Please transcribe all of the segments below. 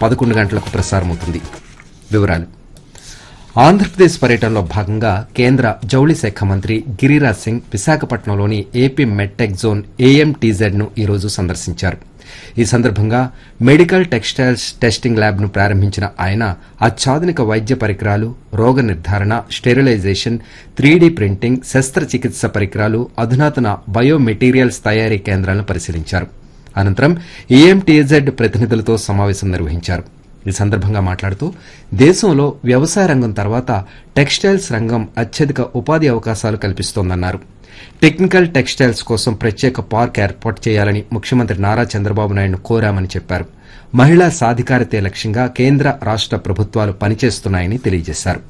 పదకొండు గంటలకు ప్రసారమవుతుంది వివరాలు ఆంధ్రప్రదేశ్ పర్యటనలో భాగంగా కేంద్ర జౌళి శాఖ మంత్రి గిరిరాజ్ సింగ్ విశాఖపట్నంలోని ఏపీ మెట్టెక్ జోన్ ఏఎంటీజెడ్ ను ఈరోజు సందర్శించారు ఈ సందర్భంగా మెడికల్ టెక్స్టైల్స్ టెస్టింగ్ ల్యాబ్ ను ప్రారంభించిన ఆయన అత్యాధునిక వైద్య పరికరాలు రోగ నిర్ధారణ స్టెరిలైజేషన్ త్రీడీ ప్రింటింగ్ శస్త్రచికిత్స పరికరాలు అధునాతన బయోమెటీరియల్స్ తయారీ కేంద్రాలను పరిశీలించారు అనంతరం ఈఎంటీజెడ్ ప్రతినిధులతో సమావేశం నిర్వహించారు ఈ సందర్భంగా మాట్లాడుతూ దేశంలో వ్యవసాయ రంగం తర్వాత టెక్స్టైల్స్ రంగం అత్యధిక ఉపాధి అవకాశాలు కల్పిస్తోందన్నారు టెక్నికల్ టెక్స్టైల్స్ కోసం ప్రత్యేక పార్క్ ఏర్పాటు చేయాలని ముఖ్యమంత్రి నారా చంద్రబాబు నాయుడును కోరామని చెప్పారు మహిళా సాధికారతే లక్ష్యంగా కేంద్ర రాష్ట ప్రభుత్వాలు పనిచేస్తున్నాయని తెలియజేశారు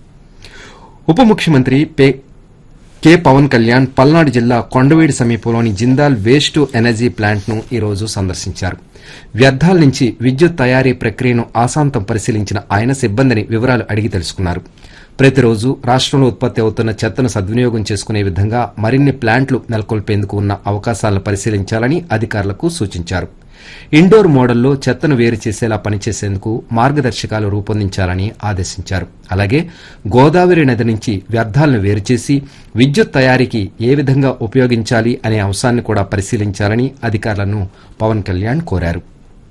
ఉప ముఖ్యమంత్రి పే- కె పవన్ కళ్యాణ్ పల్నాడు జిల్లా కొండవీడి సమీపంలోని Jindal waste to energy plant ను ఈ రోజు సందర్శించారు వ్యర్థాల నుంచి విద్యుత్ తయారీ ప్రక్రియను ఆశాంతం పరిశీలించిన ఆయన సిబ్బందిని వివరాలు అడిగి తెలుసుకున్నారు ప్రతిరోజు రాష్టంలో ఉత్పత్తి అవుతున్న చెత్తను సద్వినియోగం చేసుకునే విధంగా మరిన్ని ప్లాంట్లు నెలకొల్పేందుకు ఉన్న అవకాశాలను పరిశీలించాలని అధికారులకు సూచించారు ఇండోర్ మోడల్లో చెత్తను వేరు చేసేలా పనిచేసేందుకు మార్గదర్శకాలు రూపొందించాలని ఆదేశించారు అలాగే గోదావరి నది నుంచి వ్యర్థాలను వేరు చేసి విద్యుత్ తయారీకి ఏ విధంగా ఉపయోగించాలి అనే అంశాన్ని కూడా పరిశీలించాలని అధికారులను పవన్ కళ్యాణ్ కోరారు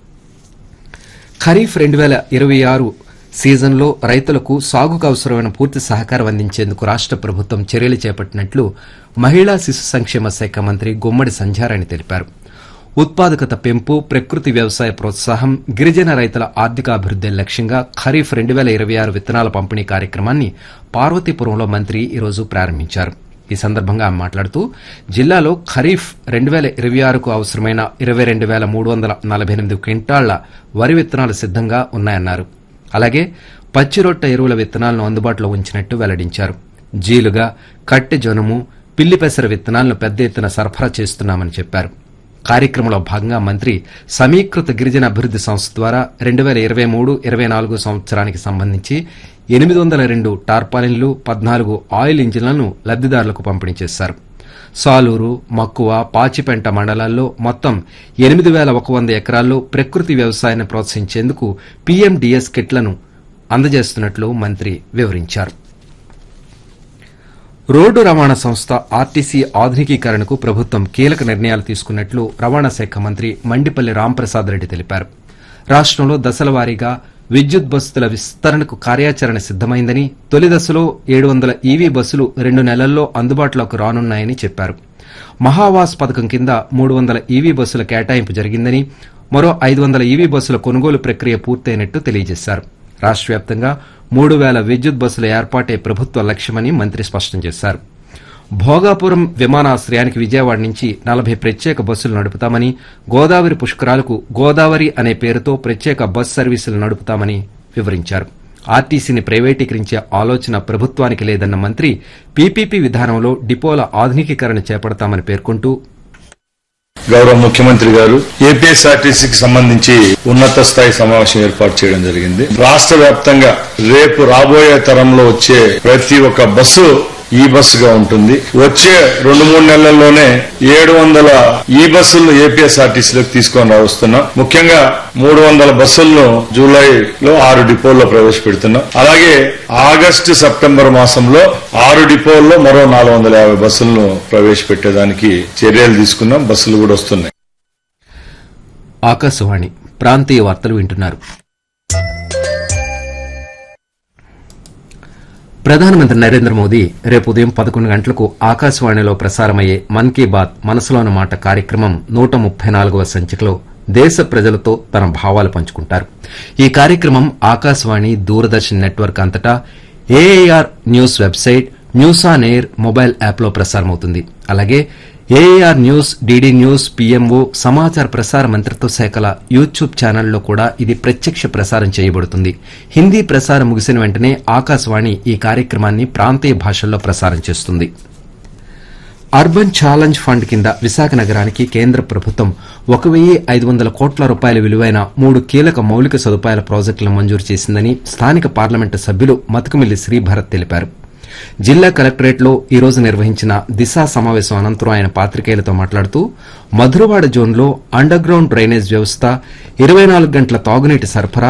ఖరీఫ్ రెండు వేల ఇరవై ఆరు సీజన్లో రైతులకు సాగుకు అవసరమైన పూర్తి సహకారం అందించేందుకు రాష్ట ప్రభుత్వం చర్యలు చేపట్టినట్లు మహిళా శిశు సంక్షేమ శాఖ మంత్రి గుమ్మడి సంధ్యారాణి తెలిపారు ఉత్పాదకత పెంపు ప్రకృతి వ్యవసాయ ప్రోత్సాహం గిరిజన రైతుల ఆర్థికాభివృద్ది లక్ష్యంగా ఖరీఫ్ రెండు వేల ఇరవై ఆరు విత్తనాల పంపిణీ కార్యక్రమాన్ని పార్వతీపురంలో మంత్రి ఈరోజు ప్రారంభించారు ఈ సందర్భంగా ఆమె మాట్లాడుతూ జిల్లాలో ఖరీఫ్ రెండు వేల ఇరవై ఆరుకు అవసరమైన ఇరవై రెండు వేల మూడు వందల నలభై ఎనిమిది క్వింటాళ్ల వరి విత్తనాలు సిద్దంగా ఉన్నాయన్నారు అలాగే పచ్చిరొట్ట ఎరువుల విత్తనాలను అందుబాటులో ఉంచినట్టు వెల్లడించారు జీలుగా కట్టె జొనము పిల్లి పెసర విత్తనాలను పెద్ద ఎత్తున సరఫరా చేస్తున్నామని చెప్పారు కార్యక్రమంలో భాగంగా మంత్రి సమీకృత గిరిజన అభివృద్ది సంస్థ ద్వారా రెండు వేల ఇరవై మూడు ఇరవై నాలుగు సంవత్సరానికి సంబంధించి ఎనిమిది వందల రెండు టార్పాలిన్లు పద్నాలుగు ఆయిల్ ఇంజిన్లను లబ్దిదారులకు పంపిణీ చేశారు సాలూరు మక్కువ పాచిపెంట మండలాల్లో మొత్తం ఎనిమిది వేల ఒక వంద ఎకరాల్లో ప్రకృతి వ్యవసాయాన్ని ప్రోత్సహించేందుకు పీఎండీఎస్ కిట్లను అందజేస్తున్నట్లు మంత్రి వివరించారు రోడ్డు రవాణా సంస్థ ఆర్టీసీ ఆధునికీకరణకు ప్రభుత్వం కీలక నిర్ణయాలు తీసుకున్నట్లు రవాణా శాఖ మంత్రి మండిపల్లి రాంప్రసాద్ రెడ్డి తెలిపారు రాష్టంలో దశల వారీగా విద్యుత్ బస్సుల విస్తరణకు కార్యాచరణ సిద్దమైందని తొలి దశలో ఏడు వందల ఈవీ బస్సులు రెండు నెలల్లో అందుబాటులోకి రానున్నాయని చెప్పారు మహావాస్ పథకం కింద మూడు వందల ఈవీ బస్సుల కేటాయింపు జరిగిందని మరో ఐదు వందల ఈవీ బస్సుల కొనుగోలు ప్రక్రియ పూర్తయినట్టు తెలియజేశారు రాష్ట్ర వ్యాప్తంగా మూడు వేల విద్యుత్ బస్సుల ఏర్పాటే ప్రభుత్వ లక్ష్యమని మంత్రి స్పష్టం చేశారు భోగాపురం విమానాశ్రయానికి విజయవాడ నుంచి నలభై ప్రత్యేక బస్సులు నడుపుతామని గోదావరి పుష్కరాలకు గోదావరి అనే పేరుతో ప్రత్యేక బస్ సర్వీసులు నడుపుతామని వివరించారు ఆర్టీసీని ప్రైవేటీకరించే ఆలోచన ప్రభుత్వానికి లేదన్న మంత్రి పీపీపీ విధానంలో డిపోల ఆధునికీకరణ చేపడతామని పేర్కొంటూ గౌరవ ముఖ్యమంత్రి గారు ఏపీఎస్ఆర్టీసీకి సంబంధించి ఉన్నత స్థాయి సమావేశం ఏర్పాటు చేయడం జరిగింది రాష్ట్ర వ్యాప్తంగా రేపు రాబోయే తరంలో వచ్చే ప్రతి ఒక్క బస్సు ఈ బస్సుగా ఉంటుంది వచ్చే రెండు మూడు నెలల్లోనే ఏడు వందల ఈ బస్సులను ఏపీఎస్ఆర్టీసీలోకి తీసుకొని వస్తున్నాం ముఖ్యంగా మూడు వందల బస్సులను జూలైలో ఆరు డిపోల్లో ప్రవేశపెడుతున్నాం అలాగే ఆగస్టు సెప్టెంబర్ మాసంలో ఆరు డిపోల్లో మరో నాలుగు వందల యాభై బస్సులను ప్రవేశపెట్టేదానికి చర్యలు తీసుకున్నాం బస్సులు కూడా వస్తున్నాయి ఆకాశవాణి ప్రాంతీయ వార్తలు వింటున్నారు ప్రధానమంత్రి నరేంద్ర మోదీ రేపు ఉదయం పదకొండు గంటలకు ఆకాశవాణిలో ప్రసారమయ్యే మన్ కీ బాత్ మనసులోని మాట కార్యక్రమం నూట ముప్పై నాలుగవ సంచికలో దేశ ప్రజలతో తన భావాలు పంచుకుంటారు ఈ కార్యక్రమం ఆకాశవాణి దూరదర్శన్ నెట్వర్క్ అంతటా AIR news website news on air mobile యాప్లో ప్రసారమవుతుంది అలాగే AR news DD news PMO సమాచార ప్రసార మంత్రిత్వ శాఖల యూట్యూబ్ ఛానల్లో కూడా ఇది ప్రత్యక్ష ప్రసారం చేయబడుతుంది హిందీ ప్రసారం ముగిసిన వెంటనే ఆకాశవాణి ఈ కార్యక్రమాన్ని ప్రాంతీయ భాషల్లో ప్రసారం చేస్తుంది అర్బన్ ఛాలెంజ్ ఫండ్ కింద విశాఖ నగరానికి కేంద్ర ప్రభుత్వం ఒక వెయ్యి ఐదు వందల కోట్ల రూపాయల విలువైన మూడు కీలక మౌలిక సదుపాయాల ప్రాజెక్టులను మంజూరు చేసిందని స్థానిక పార్లమెంటు సభ్యులు మతుకుమిల్లి శ్రీభరత్ తెలిపారు జిల్లా కలెక్టరేట్లో ఈ రోజు నిర్వహించిన దిశా సమావేశం అనంతరం ఆయన పాత్రికేయులతో మాట్లాడుతూ మధురవాడ జోన్లో అండర్ గ్రౌండ్ డ్రైనేజ్ వ్యవస్థ ఇరవై నాలుగు గంటల తాగునీటి సరఫరా